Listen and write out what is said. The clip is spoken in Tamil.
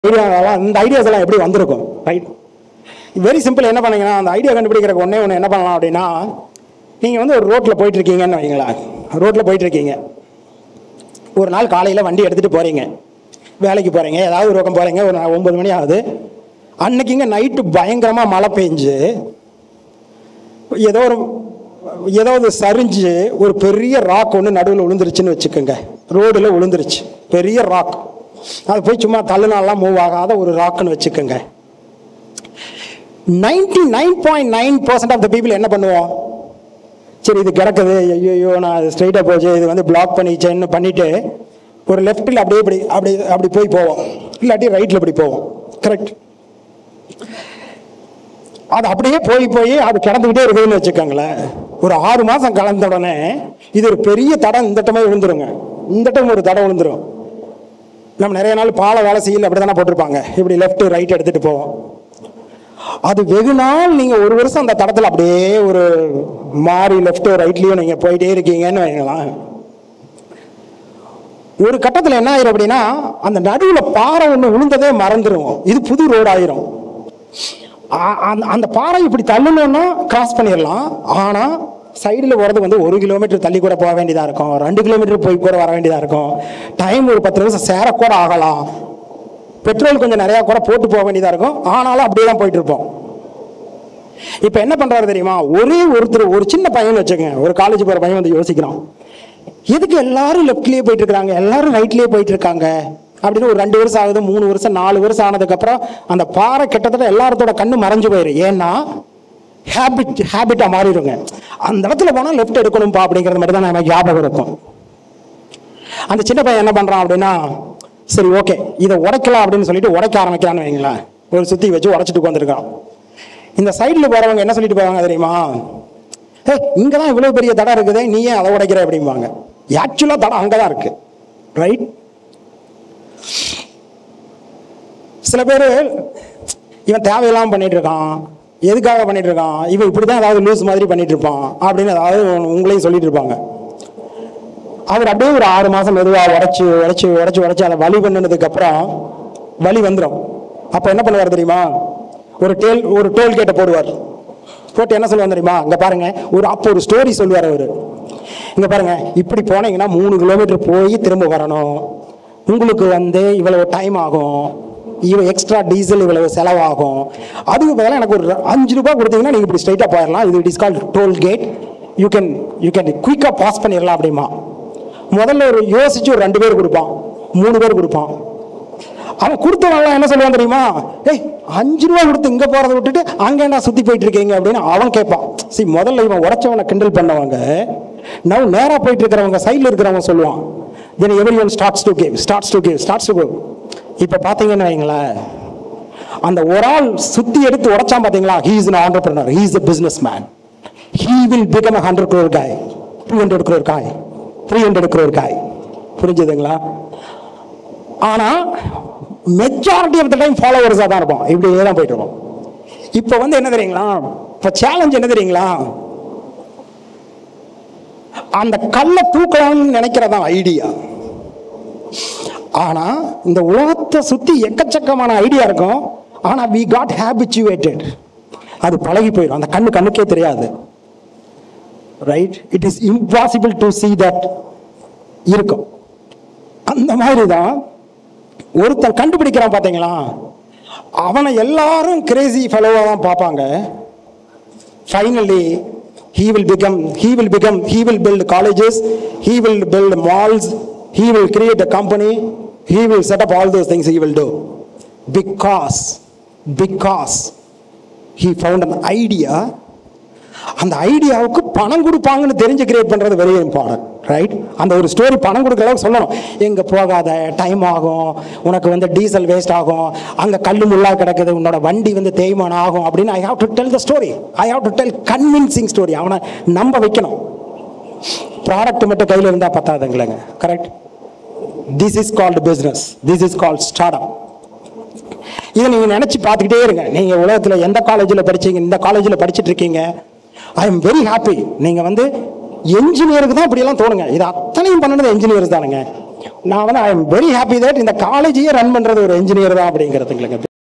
ஐடியாவெல்லாம் இந்த ஐடியாஸ் எல்லாம் எப்படி வந்திருக்கும் ரைட் வெரி சிம்பிள் என்ன பண்ணீங்கன்னா அந்த ஐடியா கண்டுபிடிக்கிறக்கு ஒன்றே ஒன்று என்ன பண்ணலாம் அப்படின்னா நீங்கள் வந்து ஒரு ரோட்டில் போயிட்டு இருக்கீங்கன்னு வைங்களேன் ரோட்டில் போயிட்டு இருக்கீங்க ஒரு நாள் காலையில் வண்டி எடுத்துகிட்டு போகிறீங்க வேலைக்கு போகிறீங்க ஏதாவது ஒரு பக்கம் போகிறீங்க ஒரு நா- ஒன்பது மணி ஆகுது அன்னைக்குங்க நைட்டு பயங்கரமாக மழை பெஞ்சு ஏதோ ஒரு ஏதோ ஒரு சரிஞ்சு ஒரு பெரிய ராக் ஒன்று நடுவில் விழுந்துருச்சுன்னு வச்சுக்கோங்க ரோடில் விழுந்துருச்சு பெரிய ராக் அது போய் சும்மா தள்ளுனாலாம் மூவ் ஆகாத ஒரு ராக்குன்னு வச்சுக்கோங்க ninety nine point nine percent of the people என்ன பண்ணுவோம் சரி இது கிடக்குது ஐயோ நான் அது ஸ்ட்ரைட்டாக போச்சு இது வந்து பிளாக் பண்ணிச்சேன்னு பண்ணிட்டு ஒரு லெஃப்ட்டில் அப்படியே இப்படி அப்படி அப்படி போய் போவோம் இல்லாட்டி ரைட்டில் இப்படி போவோம் கரெக்ட் அது அப்படியே போய் போய் அது கிடந்துக்கிட்டே இருக்குதுன்னு வச்சுக்கோங்களேன் ஒரு ஆறு மாதம் கலந்த உடனே இது ஒரு பெரிய தடம் இந்த டமே விழுந்துருங்க இந்த டைம் ஒரு தடம் விழுந்துரும் நம்ம நிறைய நாள் பாலை வேலை செய்யல அப்படி தானே போட்டிருப்பாங்க இப்படி லெஃப்ட் ரைட் எடுத்துகிட்டு போவோம் அது வெகு நாள் நீங்கள் ஒரு வருஷம் அந்த தடத்தில் அப்படியே ஒரு மாறி லெஃப்ட் ரைட்லேயும் நீங்கள் போயிட்டே இருக்கீங்கன்னு வைங்களேன் ஒரு கட்டத்தில் என்ன ஆயிரும் அப்படின்னா அந்த நடுவில் பாறை ஒன்று விழுந்ததே மறந்துடும் இது புது ரோடு ஆயிரும் ஆ- அந்த- அந்த பாறை இப்படி தள்ளணும்னா கிராஸ் பண்ணிடலாம் ஆனால் சைடில் போகிறது வந்து ஒரு கிலோமீட்டர் தள்ளி கூட போக வேண்டியதாக இருக்கும் ரெண்டு கிலோமீட்டர் போய் கூட வர வேண்டியதாக இருக்கும் டைம் ஒரு பத்து நிமிஷம் சேரக்கூட ஆகலாம் பெட்ரோல் கொஞ்சம் நிறையா கூட போட்டு போக வேண்டியதாக இருக்கும் ஆனாலும் அப்படியே தான் போயிட்டு இருப்போம் இப்போ என்ன பண்ணுறாரு தெரியுமா ஒரே ஒருத்தர் ஒரு சின்ன பையன் வச்சுக்கோங்க ஒரு காலேஜ் போகிற பையன் வந்து யோசிக்கிறான் எதுக்கு எல்லாரும் லெஃப்ட்லேயே போயிட்டு இருக்காங்க எல்லாரும் ரைட்லேயே போயிட்டு இருக்காங்க அப்படின்னு ஒரு ரெண்டு வருஷம் ஆகுது மூணு வருஷம் நாலு வருஷம் ஆனதுக்கப்புறம் அந்த பாறை கிட்டத்தட்ட எல்லாரத்தோட கண்ணு மறைஞ்சு போயிடும் ஏன்னா ஹேபிட் ஹேபிட்டாக மாறிடுங்க அந்த இடத்துல போனால் லெஃப்ட் எடுக்கணும்ப்பா அப்படிங்கிறது மட்டும் தான் எனக்கு ஞாபகம் இருக்கும் அந்த சின்ன பையன் என்ன பண்ணுறான் அப்படின்னா சரி ஓகே இதை உடைக்கலாம் அப்படின்னு சொல்லிட்டு உடைக்க ஆரம்பிக்கிறான்னு வைங்களேன் ஒரு சுத்தி வச்சு உடைச்சிட்டு உட்காந்துருக்கான் இந்த சைடில் போகிறவங்க என்ன சொல்லிட்டு போவாங்க தெரியுமா ஏ இங்கே தான் இவ்வளோ பெரிய தடம் இருக்குதே நீ ஏன் அதை உடைக்கிற அப்படிம்பாங்க ஆக்சுவலாக தடம் அங்கே தான் இருக்கு ரைட் சில பேர் இவன் தேவையில்லாமல் பண்ணிட்டு இருக்கான் எதுக்காக பண்ணிட்டு இருக்கான் இவன் இப்படி தான் ஏதாவது லூஸ் மாதிரி பண்ணிட்டு இருப்பான் அப்படின்னு ஏதாவது உங்களையும் சொல்லிட்டு இருப்பாங்க அவர் அப்படியே ஒரு ஆறு மாசம் மெதுவாக உடைச்சு உடைச்சு உடைச்சு உடைச்சு அதை வலி பண்ணினதுக்கு அப்புறம் வலி வந்துடும் அப்போ என்ன பண்ணுவார் தெரியுமா ஒரு டேல் ஒரு டோல் கேட்டை போடுவார் போட்டு என்ன சொல்லுவார் தெரியுமா இங்க பாருங்க ஒரு அப்போ ஒரு ஸ்டோரி சொல்லுவார் அவர் இங்க பாருங்க இப்படி போனீங்கன்னா மூணு கிலோமீட்டர் போய் திரும்ப வரணும் உங்களுக்கு வந்து இவ்வளவு டைம் ஆகும் இவ்வளவு எக்ஸ்ட்ரா டீசல் இவ்வளவு செலவாகும் அதுக்கு பதிலாக எனக்கு ஒரு அஞ்சு ரூபாய் கொடுத்தீங்கன்னா நீங்கள் இப்படி ஸ்ட்ரைட்டாக போயிடலாம் இது it is call toll gate you can you can குயிக்காக பாஸ் பண்ணிடலாம் அப்படிமா முதல்ல ஒரு யோசிச்சு ஒரு ரெண்டு பேர் கொடுப்பான் மூணு பேர் கொடுப்பான் அவன் கொடுத்தவன்லாம் என்ன சொல்லுவான் தெரியுமா ஏய் அஞ்சு ரூபா கொடுத்து இங்க போறதை விட்டுட்டு அங்க என்ன சுத்தி போயிட்டு இருக்கீங்க அப்படின்னு அவன் கேட்பான் சரி முதல்ல இவன் உடைச்சவனை கிண்டல் பண்ணவங்க நவ் நேரா போயிட்டு இருக்கிறவங்க சைடுல இருக்கிறவங்க சொல்லுவான் then every one starts to cave starts to cave starts to cave இப்போ பார்த்தீங்கன்னு வைங்களேன் அந்த ஒரு ஆள் சுத்தி எடுத்து உடைச்சான் பாத்தீங்களா he is an entrepreneur he is a business man he will become a 100 crore guy 200 crore guy 300 crore guy புரிஞ்சுதுங்களா ஆனா மெஜாரிட்டி ஆஃப் த டைம் ஃபாலோவர்ஸாக தான் இருப்போம் இப்படியே தான் போயிட்டு இருப்போம் இப்போ வந்து என்ன தெரியுங்களா இப்போ சேலஞ்ச் என்ன தெரியுங்களா அந்த கல்லை தூக்கலாம்னு நினைக்கிறதா ஐடியா ஆனா இந்த உலகத்தை சுத்தி எக்கச்சக்கமான ஐடியா இருக்கும் ஆனா வி காட் ஹேபிச்சுவேட்டட் அது பழகி போயிடும் அந்த கண்ணு கண்ணுக்கே தெரியாது right it is impossible to see that இருக்கும் அந்த மாதிரி தான் ஒருத்தன் கண்டுபிடிக்கிறான் பார்த்தீங்களா அவனை எல்லாரும் கிரேசி ஃபெலோவாக தான் பார்ப்பாங்க finally he will become he will become he will build colleges he will build malls he will create a company he will set up all those things he will do because because he found an idea அந்த ஐடியாவுக்கு பணம் கொடுப்பாங்கன்னு தெரிஞ்சு கிரியேட் பண்றது வெரி இம்பார்ட்டன்ட் ரைட் அந்த ஒரு ஸ்டோரி பணம் கொடுக்குற அளவுக்கு சொல்லணும் எங்க போகாத டைம் ஆகும் உனக்கு வந்து டீசல் வேஸ்ட் ஆகும் அங்க கல்லு முள்ளா கிடக்குது உன்னோட வண்டி வந்து தேய்மானம் ஆகும் அப்படின்னு I have to tell the story I have to tell convincing story அவனை நம்ப வைக்கணும் ப்ராடக்ட் மட்டும் கையில் இருந்தால் பத்தாதுங்களேங்க correct this is called business this is called start up இதை நீங்க நினைச்சு பார்த்துக்கிட்டே இருங்க நீங்க உலகத்துல எந்த காலேஜில் படிச்சீங்க இந்த காலேஜில் படிச்சிட்டு இருக்கீங்க ஐ எம் வெரி ஹாப்பி நீங்க வந்து என்ஜினியருக்கு தான் இப்படியெல்லாம் தோணுங்க இது அத்தனையும் பண்ணது என்ஜினியர்ஸ் தானுங்க நான் வந்து I am very happy that இந்த காலேஜையே ரன் பண்றது ஒரு இன்ஜினியர் தான் அப்படிங்கிறதுங்களுக்கு